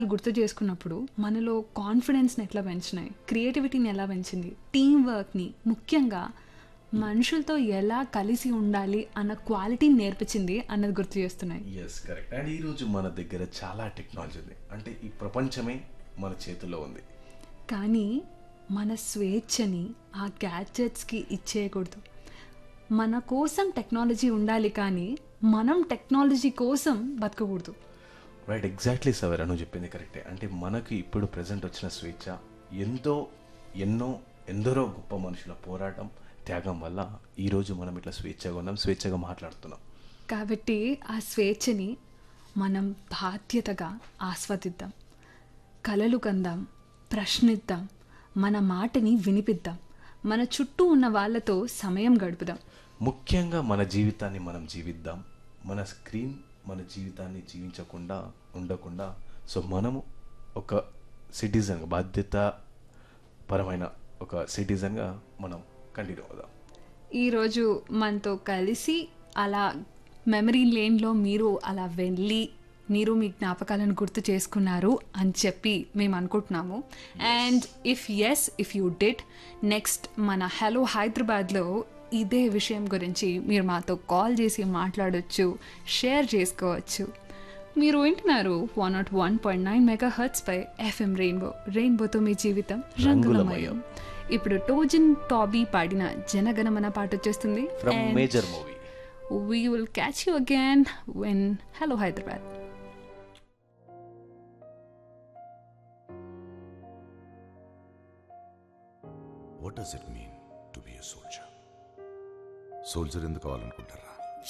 గుర్తు చేసుకున్నప్పుడు మనలో కాన్ఫిడెన్స్ని ఎట్లా పెంచినాయి క్రియేటివిటీని ఎలా పెంచింది టీం వర్క్ని ముఖ్యంగా మనుషులతో ఎలా కలిసి ఉండాలి అన్న క్వాలిటీని నేర్పించింది అన్నది గుర్తు చేస్తున్నాయి ఎస్ కరెక్ట్ అండ్ ఈరోజు మన దగ్గర చాలా టెక్నాలజీ ఉంది అంటే ఈ ప్రపంచమే మన చేతుల్లో ఉంది కానీ మన స్వేచ్ఛని ఆ గ్యాడ్జెట్స్కి ఇచ్చేయకూడదు మన కోసం టెక్నాలజీ ఉండాలి కానీ మనం టెక్నాలజీ కోసం బతకకూడదు రైట్ ఎగ్జాక్ట్లీ సవేరా నువ్వు చెప్పింది కరెక్టే అంటే మనకి ఇప్పుడు ప్రజెంట్ వచ్చిన స్వేచ్ఛ ఎంతో ఎన్నో ఎందరో గొప్ప మనుషుల పోరాటం త్యాగం వల్ల ఈరోజు మనం ఇట్లా స్వేచ్ఛగా ఉన్నాం స్వేచ్ఛగా మాట్లాడుతున్నాం కాబట్టి ఆ స్వేచ్ఛని మనం బాధ్యతగా ఆస్వాదిద్దాం కలలు కందాం ప్రశ్నిద్దాం మన మాటని వినిపిద్దాం మన చుట్టూ ఉన్న వాళ్ళతో సమయం గడుపుదాం ముఖ్యంగా మన జీవితాన్ని మనం జీవిద్దాం మన స్క్రీన్ మన జీవితాన్ని జీవించకుండా ఉండకుండా సో మనము ఒక సిటిజన్ బాధ్యత పరమైన ఒక సిటిజన్గా మనం కంటిన్యూ అవుదాం ఈరోజు మనతో కలిసి అలా మెమరీ లేన్లో మీరు అలా వెళ్ళి మీరు మీ జ్ఞాపకాలను గుర్తు చేసుకున్నారు అని చెప్పి మేము అనుకుంటున్నాము and if S if you did next మన హలో హైదరాబాద్లో ఇదే విషయం గురించి మీరు మాతో కాల్ చేసి మాట్లాడొచ్చు షేర్ చేసుకోవచ్చు మీరు వింటున్నారు one naught one point nine megahertz పై ఎఫ్ఎం రెయిన్బో రెయిన్బోతో మీ జీవితం రంగులమయం ఇప్పుడు టోజన్ టాబీ పాడిన జనగణమన పాట వచ్చేస్తుంది from Major movie we will catch you again when Hello Hyderabad. What does it mean to be a soldier soldier ఎందుకు కావాలనుకుంటారా